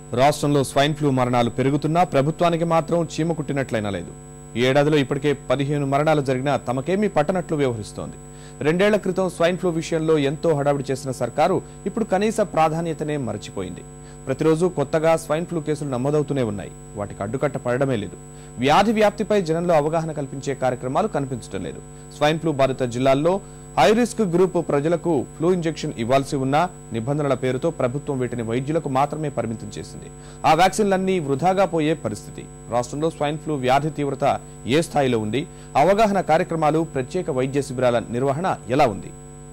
రాష్ట్రంలో swine flu మరణాలు పెరుగుతున్నా ప్రభుత్వానికి మాత్రం చీమ కుట్టినట్లయినా లేదు ఈ ఏడాదిలో ఇప్పటికే పదిహేను మరణాలు జరిగినా తమకేమీ పట్టనట్లు వ్యవహరిస్తోంది రెండేళ్ల క్రితం స్వైన్ ఫ్లూ విషయంలో ఎంతో హడావిడి చేసిన సర్కారు ఇప్పుడు కనీస ప్రాధాన్యతనే మరచిపోయింది ప్రతిరోజు కొత్తగా స్వైన్ ఫ్లూ కేసులు నమోదవుతూనే ఉన్నాయి వాటికి అడ్డుకట్ట పడడమే లేదు వ్యాధి వ్యాప్తిపై జనంలో అవగాహన కల్పించే కార్యక్రమాలు కనిపించడం లేదు స్వైన్ ఫ్లూ బాధిత జిల్లాల్లో హై రిస్క్ గ్రూప్ ప్రజలకు ఫ్లూ ఇంజెక్షన్ ఇవ్వాల్సి ఉన్నా నిబంధనల పేరుతో ప్రభుత్వం వీటిని వైద్యులకు మాత్రమే పరిమితం చేసింది ఆ వ్యాక్సిన్లన్నీ వృధాగా పోయే పరిస్థితి రాష్ట్రంలో స్వైన్ ఫ్లూ వ్యాధి తీవ్రత ఏ స్థాయిలో ఉంది అవగాహన కార్యక్రమాలు ప్రత్యేక వైద్య శిబిరాల నిర్వహణ ఎలా ఉంది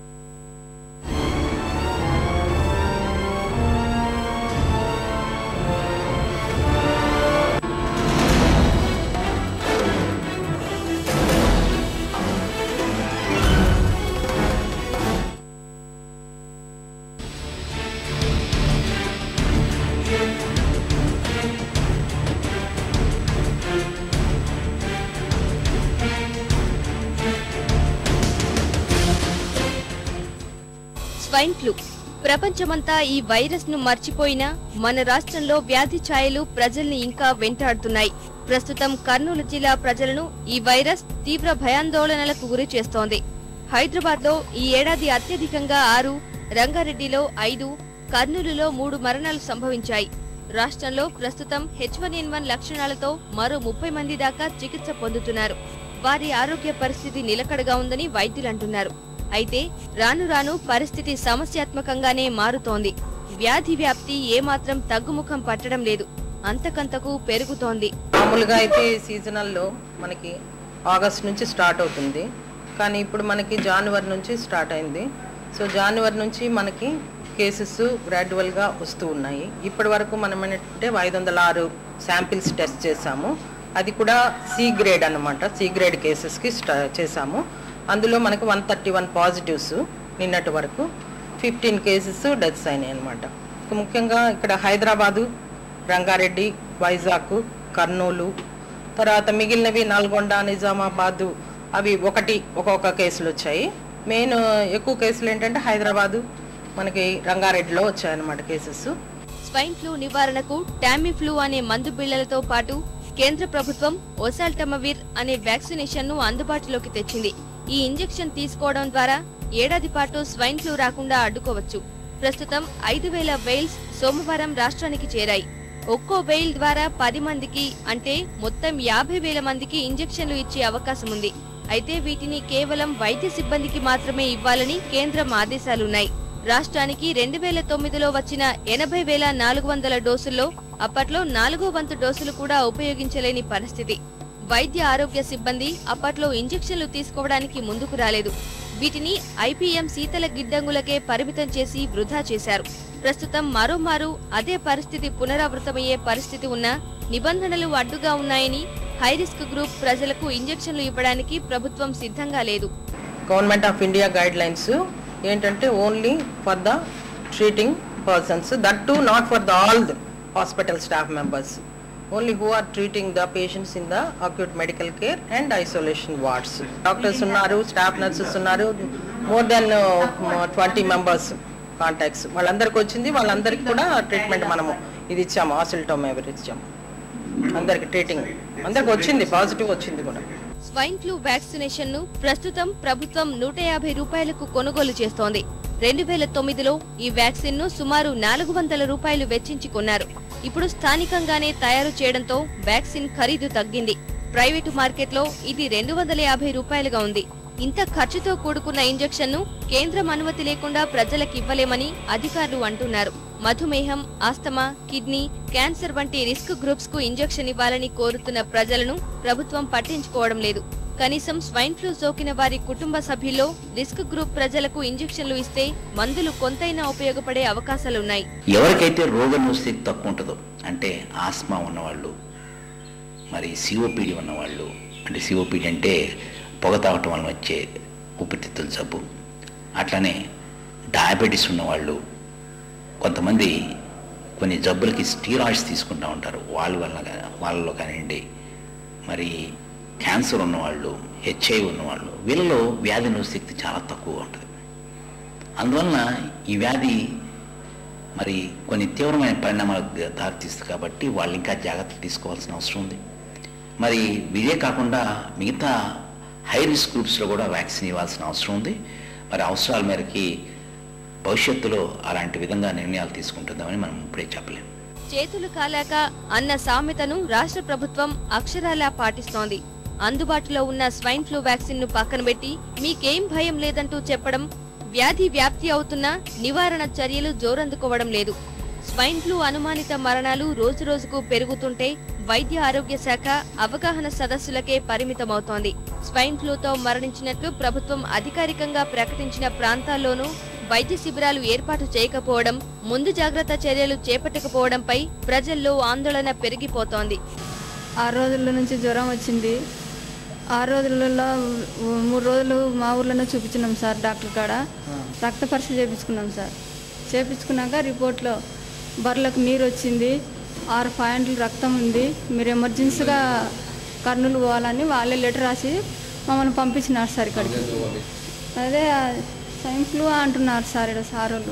స్వైన్ ఫ్లూ ప్రపంచమంతా ఈ వైరస్ ను మర్చిపోయినా మన రాష్ట్రంలో వ్యాధి ఛాయలు ప్రజల్ని ఇంకా వెంటాడుతున్నాయి ప్రస్తుతం కర్నూలు జిల్లా ప్రజలను ఈ వైరస్ తీవ్ర భయాందోళనలకు గురి చేస్తోంది హైదరాబాద్ లో ఈ ఏడాది అత్యధికంగా ఆరు రంగారెడ్డిలో ఐదు కర్నూలులో మూడు మరణాలు సంభవించాయి రాష్ట్రంలో ప్రస్తుతం హెచ్ వన్ ఎన్ వన్ లక్షణాలతో మరో ముప్పై మంది దాకా చికిత్స పొందుతున్నారు వారి ఆరోగ్య పరిస్థితి నిలకడగా ఉందని వైద్యులు అంటున్నారు అయితే రాను రాను పరిస్థితి సమస్యాత్మకంగానే మారుతోంది వ్యాధి వ్యాప్తి ఏమాత్రం తగ్గుముఖం పట్టడం లేదు అంతకంతకు పెరుగుతోంది మామూలుగా అయితే సీజనల్లో మనకి ఆగస్ట్ నుంచి స్టార్ట్ అవుతుంది కానీ ఇప్పుడు మనకి జనవరి నుంచి స్టార్ట్ అయింది సో జనవరి నుంచి మనకి కేసెస్ గ్రాడ్యువల్గా వస్తూ ఉన్నాయి ఇప్పటి వరకు మనం ఏంటంటే ఐదు వందల ఆరు శాంపిల్స్ టెస్ట్ చేసాము అది కూడా సి గ్రేడ్ అన్నమాట సి గ్రేడ్ కేసెస్కి స్టా చేసాము అందులో మనకి వన్ థర్టీ వన్ పాజిటివ్స్ నిన్నటి వరకు ఫిఫ్టీన్ కేసెస్ డెత్స్ అయినాయి అనమాట ముఖ్యంగా ఇక్కడ హైదరాబాదు రంగారెడ్డి వైజాగ్ కర్నూలు తర్వాత మిగిలినవి నల్గొండ నిజామాబాదు అవి ఒకటి ఒక్కొక్క కేసులు వచ్చాయి మెయిన్ ఎక్కువ కేసులు ఏంటంటే హైదరాబాదు మనకి రంగారెడ్డిలో వచ్చాయన్నమాట కేసెస్ స్వైన్ ఫ్లూ నివారణకు టామీ ఫ్లూ అనే మందు బిళ్లలతో పాటు కేంద్ర ప్రభుత్వం ఒసాల్టమవిర్ అనే వ్యాక్సినేషన్ ను అందుబాటులోకి తెచ్చింది ఈ ఇంజెక్షన్ తీసుకోవడం ద్వారా ఏడాది పాటు స్వైన్ ఫ్లూ రాకుండా అడ్డుకోవచ్చు ప్రస్తుతం ఐదు వేల వెయిల్స్ సోమవారం రాష్ట్రానికి చేరాయి ఒక్కో వెయిల్ ద్వారా పది మందికి అంటే మొత్తం యాభై వేల మందికి ఇంజెక్షన్లు ఇచ్చే అవకాశం ఉంది అయితే వీటిని కేవలం వైద్య సిబ్బందికి మాత్రమే ఇవ్వాలని కేంద్రం ఆదేశాలున్నాయి రాష్ట్రానికి రెండు వేల తొమ్మిదిలో వచ్చిన ఎనభై వేల నాలుగు వందల డోసుల్లో అప్పట్లో నాలుగో వంతు డోసులు కూడా ఉపయోగించలేని పరిస్థితి వైద్య ఆరోగ్య సిబ్బంది అప్పట్లో ఇంజెక్షన్లు తీసుకోవడానికి ముందుకు రాలేదు వీటిని ఐపీఎం శీతల గిడ్డంగులకే పరిమితం చేసి వృధా చేశారు ప్రస్తుతం మరోమారు అదే పరిస్థితి పునరావృతమయ్యే పరిస్థితి ఉన్నా నిబంధనలు అడ్డుగా ఉన్నాయని హైరిస్క్ గ్రూప్ ప్రజలకు ఇంజెక్షన్లు ఇవ్వడానికి ప్రభుత్వం సిద్ధంగా లేదు government of India guidelines ఏంటంటే only for the treating persons that to not for the all the hospital staff members only who are treating the patients in the acute medical care and isolation wards doctors ఉన్నారు staff nurses ఉన్నారు more than twenty members contacts వాళ్ళందరికి వచ్చింది వాళ్ళందరికీ కూడా treatment మనము ఇది ఇచ్చాము ఆసిల్టోమ్ ఎవరి ఇచ్చాము అందరికి ట్రీటింగ్ అందరికి వచ్చింది పాజిటివ్ వచ్చింది కూడా స్వైన్ ఫ్లూ వ్యాక్సినేషన్ ను ప్రస్తుతం ప్రభుత్వం నూట యాభై రూపాయలకు కొనుగోలు చేస్తోంది రెండు వేల తొమ్మిదిలో ఈ వ్యాక్సిన్ ను సుమారు నాలుగు వందల రూపాయలు వెచ్చించి కొన్నారు ఇప్పుడు స్థానికంగానే తయారు చేయడంతో వ్యాక్సిన్ ఖరీదు తగ్గింది ప్రైవేటు మార్కెట్లో ఇది రెండు వందల యాభై రూపాయలుగా ఉంది ఇంత ఖర్చుతో కూడుకున్న ఇంజెక్షన్ ను కేంద్రం అనుమతి లేకుండా ప్రజలకు ఇవ్వలేమని అధికారులు అంటున్నారు మధుమేహం ఆస్తమా కిడ్నీ క్యాన్సర్ వంటి రిస్క్ గ్రూప్స్ కు ఇంజెక్షన్ ఇవ్వాలని కోరుతున్న ప్రజలను ప్రభుత్వం పట్టించుకోవడం లేదు కనీసం స్వైన్ ఫ్లూ సోకిన వారి కుటుంబ సభ్యుల్లో రిస్క్ గ్రూప్ ప్రజలకు ఇంజెక్షన్లు ఇస్తే మందులు కొంతైనా ఉపయోగపడే అవకాశాలున్నాయి ఎవరికైతే రోగ నివస్థితి తక్కువ ఉంటుందో అంటే ఆస్మా ఉన్నవాళ్ళు మరి సిఓపిడి ఉన్నవాళ్ళు అంటే సిఓపిడి అంటే పొగ తాగటం వలన వచ్చే ఊపిరితిత్తుల జబ్బు అట్లనే డయాబెటీస్ ఉన్నవాళ్ళు కొంతమంది కొన్ని జబ్బులకి స్టీరాయిడ్స్ తీసుకుంటూ ఉంటారు వాళ్ళ వల్ల గా- వాళ్ళలో కానివ్వండి మరి క్యాన్సర్ ఉన్నవాళ్ళు హెచ్ఐ ఉన్నవాళ్ళు వీళ్ళలో వ్యాధి నివశక్తి చాలా తక్కువ ఉంటుంది అందువలన ఈ వ్యాధి మరి కొన్ని తీవ్రమైన పరిణామాలకు దారితీస్తుంది కాబట్టి వాళ్ళు ఇంకా జాగ్రత్త తీసుకోవాల్సిన అవసరం ఉంది మరి ఇదే కాకుండా మిగతా హై రిస్క్ గ్రూప్స్లో కూడా వ్యాక్సిన్ ఇవ్వాల్సిన అవసరం ఉంది మరి అవసరాల మేరకి భవిష్యత్తులో అలాంటి విధంగా నిర్ణయాలు తీసుకుంటుందామని మనం ఇప్పుడే చెప్పలేం చేతులు కాలాక అన్న సామెతను రాష్ట్ర ప్రభుత్వం అక్షరాలా పాటిస్తోంది అందుబాటులో ఉన్న స్వైన్ ఫ్లూ వ్యాక్సిన్ ను పక్కన పెట్టి మీకేం భయం లేదంటూ చెప్పడం వ్యాధి వ్యాప్తి అవుతున్నా నివారణ చర్యలు జోరందుకోవడం లేదు స్వైన్ ఫ్లూ అనుమానిత మరణాలు రోజురోజుకు పెరుగుతుంటే వైద్య ఆరోగ్య శాఖ అవగాహన సదస్సులకే పరిమితమవుతోంది స్వైన్ ఫ్లూతో మరణించినట్లు ప్రభుత్వం అధికారికంగా ప్రకటించిన ప్రాంతాల్లోనూ వైద్య శిబిరాలు ఏర్పాటు చేయకపోవడం ముందు జాగ్రత్త చర్యలు చేపట్టకపోవడంపై ప్రజల్లో ఆందోళన పెరిగిపోతోంది ఆరు రోజుల నుంచి జ్వరం వచ్చింది ఆరు రోజులలో మూడు రోజులు మా ఊర్లోనే చూపించినాం సార్ డాక్టర్ కాడ రక్త పరీక్ష చేయించుకున్నాం సార్ చేయించుకున్నాక రిపోర్ట్లో బర్రెలకు నీరు వచ్చింది ఆరు పాయింట్లు రక్తం ఉంది మీరు ఎమర్జెన్సీగా కర్నూలు పోవాలని వాళ్ళే లెటర్ రాసి మమ్మల్ని పంపించినారు సార్ ఇక్కడికి అదే సైన్ ఫ్లూ అంటున్నారు సార్ ఇక్కడ సార్ వాళ్ళు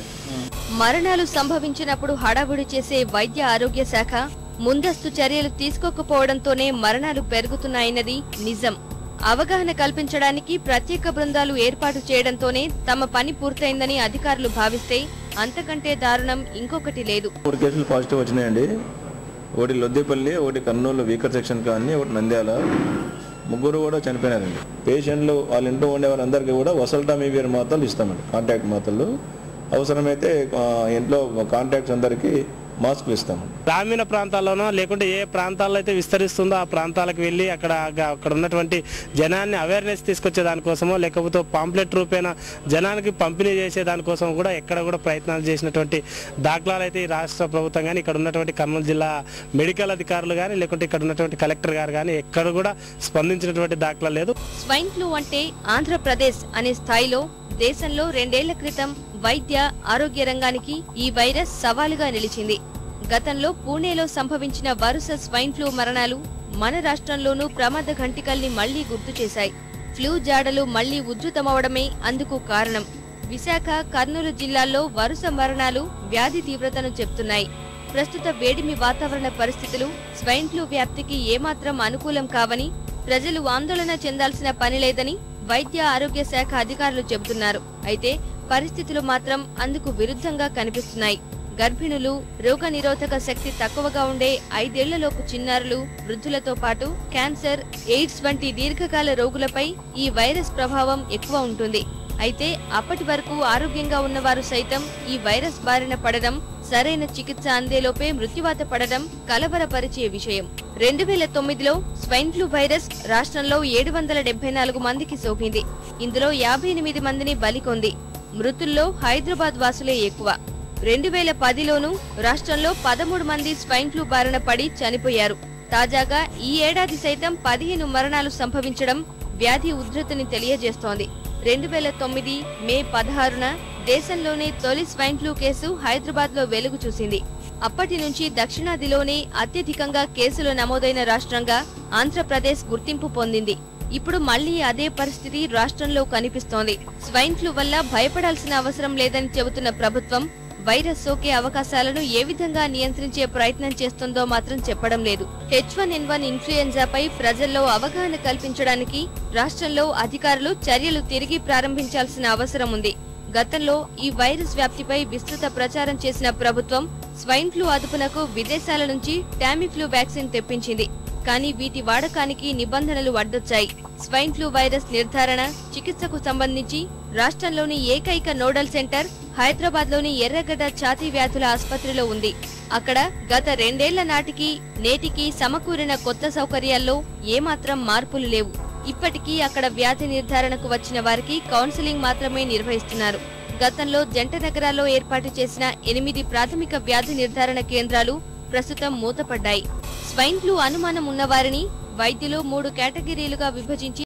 మరణాలు సంభవించినప్పుడు హడావుడి చేసే వైద్య ఆరోగ్య శాఖ ముందస్తు చర్యలు తీసుకోకపోవడంతోనే మరణాలు పెరుగుతున్నాయన్నది నిజం అవగాహన కల్పించడానికి ప్రత్యేక బృందాలు ఏర్పాటు చేయడంతోనే తమ పని పూర్తయిందని అధికారులు భావిస్తే అంతకంటే దారుణం ఇంకొకటి లేదు మూడు కేసులు పాజిటివ్ వచ్చినాయండి ఒకటి లొద్దిపల్లి ఒకటి కర్నూలు వీకర్ సెక్షన్ కానీ ఒకటి నంద్యాల ముగ్గురు కూడా చనిపోయినారండి పేషెంట్లు వాళ్ళ ఇంట్లో ఉండే వాళ్ళందరికీ కూడా వసల్టామీవియర్ మాత్రలు ఇస్తామండి కాంటాక్ట్ మాత్రలు అవసరమైతే ఆ, ఇంట్లో కాంటాక్ట్స్ అందరికీ మాస్కులు ఇస్తామండి గ్రామీణ ప్రాంతాల్లోనో లేకుంటే ఏ ప్రాంతాల్లో అయితే విస్తరిస్తుందో ఆ ప్రాంతాలకు వెళ్ళి అక్కడ అక్కడ ఉన్నటువంటి జనాన్ని అవేర్నెస్ తీసుకొచ్చే దానికోసమో లేకపోతే పాంప్లెట్ రూపేణ జనానికి పంపిణీ చేసే దానికోసం కూడా ఎక్కడ కూడా ప్రయత్నాలు చేసినటువంటి దాఖలాలు అయితే ఈ రాష్ట్ర ప్రభుత్వం కానీ ఇక్కడ ఉన్నటువంటి కర్నూలు జిల్లా మెడికల్ అధికారులు కానీ లేకుంటే ఇక్కడ ఉన్నటువంటి కలెక్టర్ గారు కానీ ఎక్కడ కూడా స్పందించినటువంటి దాఖలా లేదు స్వైన్ ఫ్లూ అంటే ఆంధ్రప్రదేశ్ అనే స్థాయిలో దేశంలో రెండేళ్ల క్రితం వైద్య ఆరోగ్య రంగానికి ఈ వైరస్ సవాలుగా నిలిచింది గతంలో పూణేలో సంభవించిన వరుస స్వైన్ ఫ్లూ మరణాలు మన రాష్ట్రంలోనూ ప్రమాద ఘంటికల్ని మళ్లీ గుర్తు చేశాయి ఫ్లూ జాడలు మళ్లీ ఉధృతమవడమే అందుకు కారణం విశాఖ కర్నూలు జిల్లాల్లో వరుస మరణాలు వ్యాధి తీవ్రతను చెప్తున్నాయి ప్రస్తుత వేడిమి వాతావరణ పరిస్థితులు స్వైన్ ఫ్లూ వ్యాప్తికి ఏమాత్రం అనుకూలం కావని ప్రజలు ఆందోళన చెందాల్సిన పని లేదని వైద్య ఆరోగ్య శాఖ అధికారులు చెబుతున్నారు అయితే పరిస్థితులు మాత్రం అందుకు విరుద్ధంగా కనిపిస్తున్నాయి గర్భిణులు రోగ నిరోధక శక్తి తక్కువగా ఉండే ఐదేళ్లలోపు చిన్నారులు వృద్ధులతో పాటు క్యాన్సర్ ఎయిడ్స్ వంటి దీర్ఘకాల రోగులపై ఈ వైరస్ ప్రభావం ఎక్కువ ఉంటుంది అయితే అప్పటి వరకు ఆరోగ్యంగా ఉన్నవారు సైతం ఈ వైరస్ బారిన పడడం సరైన చికిత్స అందేలోపే మృత్యువాత పడడం కలవరపరిచే విషయం రెండు వేల తొమ్మిదిలో స్వైన్ ఫ్లూ వైరస్ రాష్ట్రంలో ఏడు వందల డెబ్బై నాలుగు మందికి సోకింది ఇందులో యాభై ఎనిమిది మందిని బలికొంది మృతుల్లో హైదరాబాద్ వాసులే ఎక్కువ రెండు వేల పదిలోనూ రాష్ట్రంలో పదమూడు మంది స్వైన్ ఫ్లూ బారిన పడి చనిపోయారు తాజాగా ఈ ఏడాది సైతం పదిహేను మరణాలు సంభవించడం వ్యాధి ఉధృతిని తెలియజేస్తోంది రెండు వేల తొమ్మిది మే పదహారున దేశంలోనే తొలి స్వైన్ ఫ్లూ కేసు హైదరాబాద్ లో వెలుగు చూసింది అప్పటి నుంచి దక్షిణాదిలోనే అత్యధికంగా కేసులు నమోదైన రాష్ట్రంగా ఆంధ్రప్రదేశ్ గుర్తింపు పొందింది ఇప్పుడు మళ్లీ అదే పరిస్థితి రాష్ట్రంలో కనిపిస్తోంది స్వైన్ ఫ్లూ వల్ల భయపడాల్సిన అవసరం లేదని చెబుతున్న ప్రభుత్వం వైరస్ సోకే అవకాశాలను ఏ విధంగా నియంత్రించే ప్రయత్నం చేస్తుందో మాత్రం చెప్పడం లేదు హెచ్ వన్ ఎన్ వన్ ఇన్ఫ్లుయెన్జాపై ప్రజల్లో అవగాహన కల్పించడానికి రాష్ట్రంలో అధికారులు చర్యలు తిరిగి ప్రారంభించాల్సిన అవసరం ఉంది గతంలో ఈ వైరస్ వ్యాప్తిపై విస్తృత ప్రచారం చేసిన ప్రభుత్వం స్వైన్ ఫ్లూ అదుపునకు విదేశాల నుంచి టామిఫ్లూ వ్యాక్సిన్ తెప్పించింది కానీ వీటి వాడకానికి నిబంధనలు అడ్డొచ్చాయి స్వైన్ ఫ్లూ వైరస్ నిర్ధారణ చికిత్సకు సంబంధించి రాష్ట్రంలోని ఏకైక నోడల్ సెంటర్ హైదరాబాద్ లోని ఎర్రగడ్డ ఛాతీ వ్యాధుల ఆసుపత్రిలో ఉంది అక్కడ గత రెండేళ్ల నాటికి నేటికి సమకూరిన కొత్త సౌకర్యాల్లో ఏమాత్రం మార్పులు లేవు ఇప్పటికీ అక్కడ వ్యాధి నిర్ధారణకు వచ్చిన వారికి కౌన్సిలింగ్ మాత్రమే నిర్వహిస్తున్నారు గతంలో జంట నగరాల్లో ఏర్పాటు చేసిన ఎనిమిది ప్రాథమిక వ్యాధి నిర్ధారణ కేంద్రాలు ప్రస్తుతం మూతపడ్డాయి స్వైన్ ఫ్లూ అనుమానం ఉన్నవారిని వైద్యులు మూడు కేటగిరీలుగా విభజించి